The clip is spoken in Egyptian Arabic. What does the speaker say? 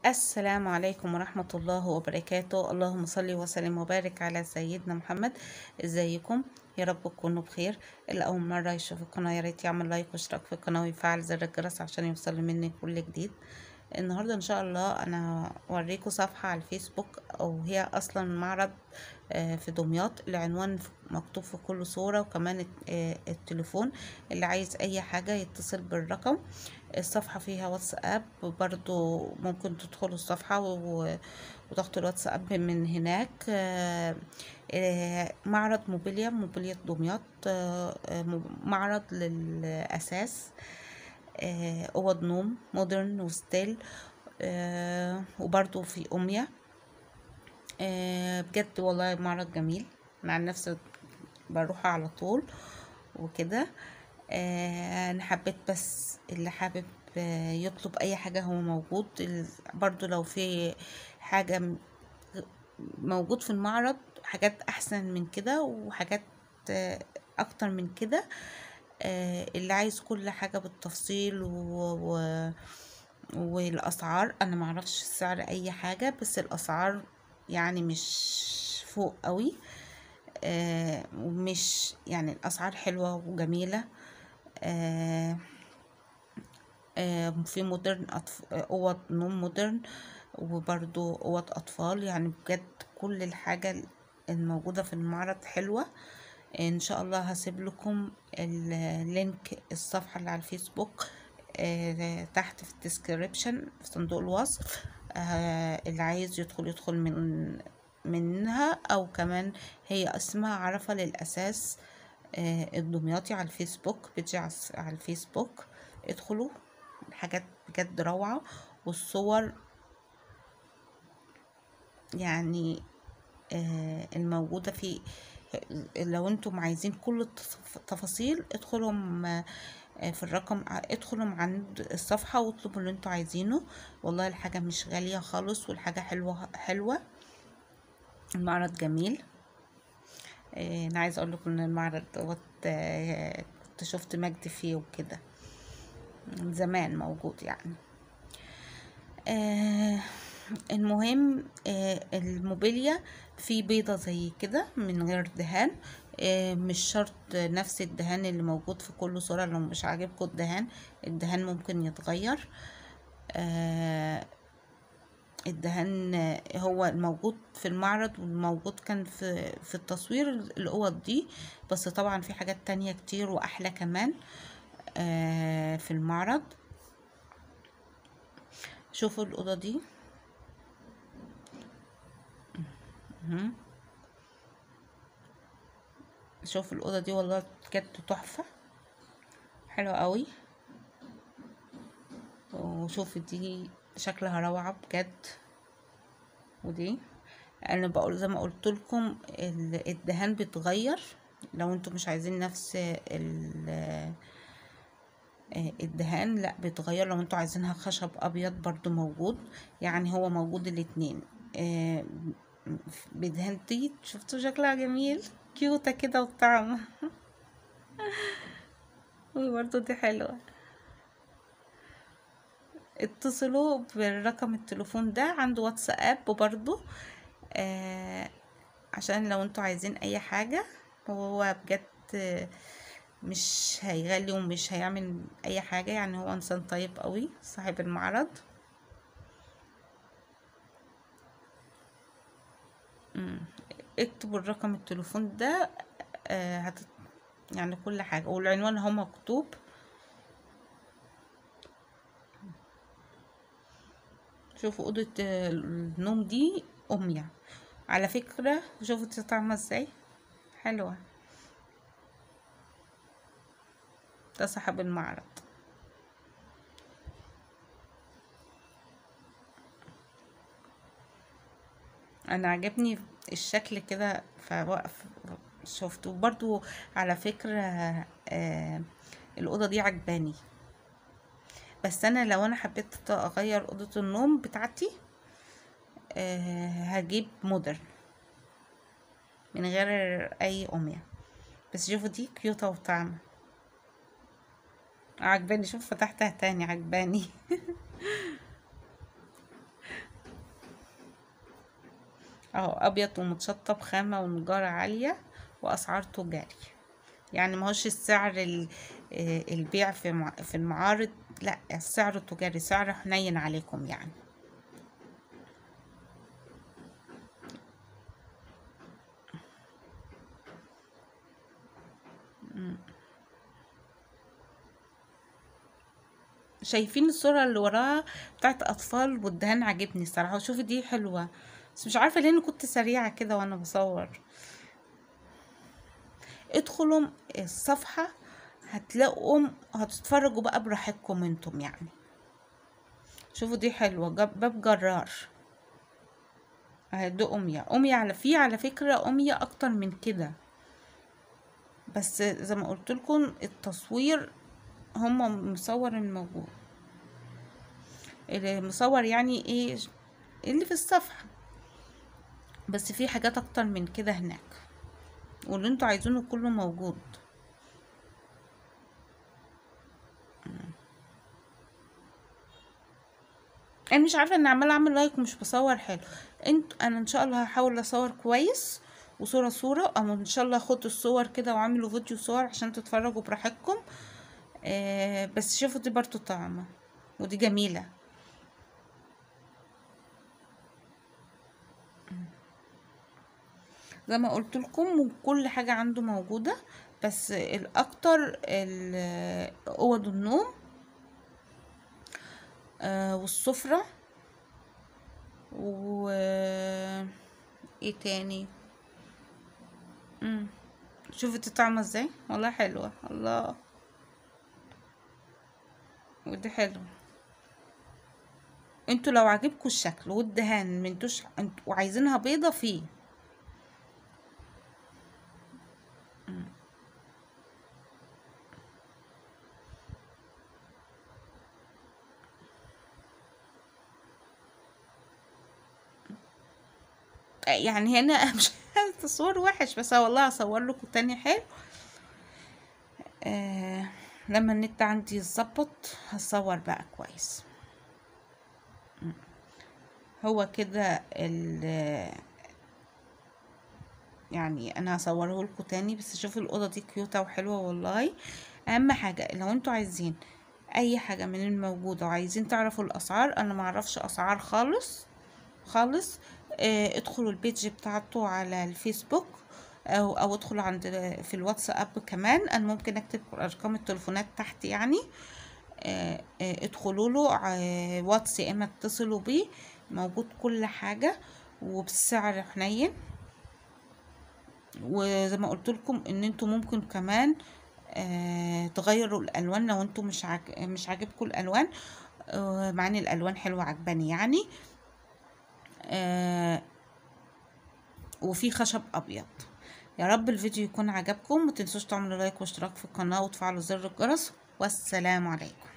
السلام عليكم ورحمة الله وبركاته اللهم صل وسلم وبارك على سيدنا محمد ازيكم يا رب تكونوا بخير اللي اول مرة يشوف القناة يا ريت يعمل لايك واشتراك في القناة ويفعل زر الجرس عشان يوصل مني كل جديد النهاردة ان شاء الله انا اوريكم صفحة على الفيسبوك او هي اصلا معرض آه، في دمياط العنوان مكتوب في كل صورة وكمان الت- آه، التليفون اللي عايز اي حاجة يتصل بالرقم الصفحة فيها واتساب برضو ممكن تدخلوا الصفحة و- وتاخدوا الواتساب من هناك آه، آه، معرض موبيليا موبيليا دمياط آه، آه، م- معرض للأساس آه، أوض نوم مودرن وستيل آه، وبرضو في أمية آه، بجد والله معرض جميل مع نفسي بروح على طول وكده آه، انا حبيت بس اللي حابب آه، يطلب اي حاجة هو موجود ال- برضو لو في حاجة م- موجود في المعرض حاجات احسن من كده وحاجات آه، اكتر من كده آه، اللي عايز كل حاجة بالتفصيل و... و... والاسعار انا معرفش سعر اي حاجة بس الاسعار يعني مش فوق قوي آه، ومش يعني الاسعار حلوة وجميلة آه، آه، في مودرن أطف... آه، اوض نوم مودرن وبرضو اوض اطفال يعني بجد كل الحاجة الموجودة في المعرض حلوة ان شاء الله هسيب لكم اللينك الصفحة اللي على الفيسبوك آه، تحت في الديسكريبشن في صندوق الوصف آه، اللي عايز يدخل يدخل من منها او كمان هي اسمها عرفة للاساس آه، الدمياطي على الفيسبوك بيجي على الس- على الفيسبوك ادخلوا حاجات بجد روعة والصور يعني آه، الموجودة في لو انتم عايزين كل التف- التفاصيل ادخلوا م- آه، في الرقم ادخلوا عند الصفحة واطلبوا اللي انتوا عايزينه والله الحاجة مش غالية خالص والحاجة حلوة حلوة المعرض جميل آه، انا عايزة اقول لكم ان المعرض دوت آه، كنت شفت مجد فيه وكده من زمان موجود يعني آه المهم آه الموبيليا في بيضة زي كده من غير دهان آه مش شرط نفس الدهان اللي موجود في كل صورة لو مش عاجبكم الدهان الدهان ممكن يتغير آه الدهان آه، هو الموجود في المعرض والموجود كان في في التصوير الأوض دي بس طبعا في حاجات تانية كتير وأحلى كمان آه في المعرض شوفوا الأوضة دي مهم. شوفوا الأوضة دي والله بجد تحفة حلوة قوي وشوفوا دي شكلها روعة بجد ودي انا بقول زي ما قلت لكم الدهان بيتغير لو انتم مش عايزين نفس ال- آه، الدهان لا بيتغير لو انتوا عايزينها خشب ابيض برضو موجود يعني هو موجود الاتنين آه، بدهان دي شفتوا شكلها جميل كيوتة كده وطعمة وبرضو دي حلوة اتصلوا بالرقم التليفون ده عنده واتساب وبرضو آه عشان لو انتوا عايزين اي حاجة هو بجد آه، مش هيغلي ومش هيعمل اي حاجة يعني هو انسان طيب قوي صاحب المعرض مم. اكتبوا الرقم التليفون ده آه هت... يعني كل حاجة والعنوان هو مكتوب شوفوا أوضة آه، النوم دي أمية على فكرة شوفوا دي طعمة ازاي حلوة ده صاحب المعرض انا عجبني الشكل كده فوقف شفته برضو على فكرة آه الأوضة دي عجباني بس انا لو انا حبيت اغير أوضة النوم بتاعتي آه هجيب مودرن من غير اي أمية بس شوفوا دي كيوتة وطعمة عجباني شوف فتحتها تاني عجباني اهو ابيض ومتشطب خامة ونجارة عالية واسعار تجاري يعني ماهوش السعر ال- آه، البيع في مع- في المعارض لا السعر التجاري سعر حنين عليكم يعني شايفين الصورة اللي وراها بتاعت أطفال والدهان عاجبني الصراحة وشوفي دي حلوة بس مش عارفة ليه أنا كنت سريعة كده وأنا بصور ادخلوا الصفحة هتلاقوا هتتفرجوا بقى براحتكم انتم يعني شوفوا دي حلوة جاب- باب جرار اهي دي أمية أمية على في على فكرة أمية أكتر من كده بس زي ما قلت لكم التصوير هم مصور الموجود اللي مصور يعني ايه اللي في الصفحة بس في حاجات اكتر من كده هناك واللي انتوا عايزينه كله موجود انا مش عارفه ان عماله اعمل لايك ومش بصور حلو انت انا ان شاء الله هحاول اصور كويس وصوره صوره او ان شاء الله اخد الصور كده واعملوا فيديو صور عشان تتفرجوا براحتكم آه بس شوفوا دي برضو طعمه ودي جميله زي ما قلت لكم كل حاجه عنده موجوده بس الاكتر ال- اوض النوم آه والسفره و ايه تاني مم. شوفي طعمه ازاي والله حلوه الله ودي حلوه انتوا لو عجبكم الشكل والدهان منتوش انتوا وعايزينها بيضة فيه يعني هنا مش التصوير وحش بس والله هصور لكم تاني حلو آه لما النت عندي يتظبط هصور بقى كويس م. هو كده ال يعني انا هصوره لكم تاني بس شوفوا الاوضه دي كيوتة وحلوه والله اهم حاجه لو انتوا عايزين اي حاجه من الموجوده وعايزين تعرفوا الاسعار انا معرفش اسعار خالص خالص آه، ادخلوا البيج بتاعته على الفيسبوك او او ادخلوا عند في الواتساب كمان انا ممكن اكتب ارقام التليفونات تحت يعني آه، آه، ادخلوا له آه، واتس يا اما اتصلوا بيه موجود كل حاجه وبسعر حنين وزي ما قلت لكم ان انتوا ممكن كمان آه تغيروا الالوان لو انتوا مش عاج... مش عاجبكم الالوان آه مع ان الالوان حلوه عجباني يعني آه وفي خشب ابيض يا رب الفيديو يكون عجبكم متنسوش تعملوا لايك واشتراك في القناه وتفعلوا زر الجرس والسلام عليكم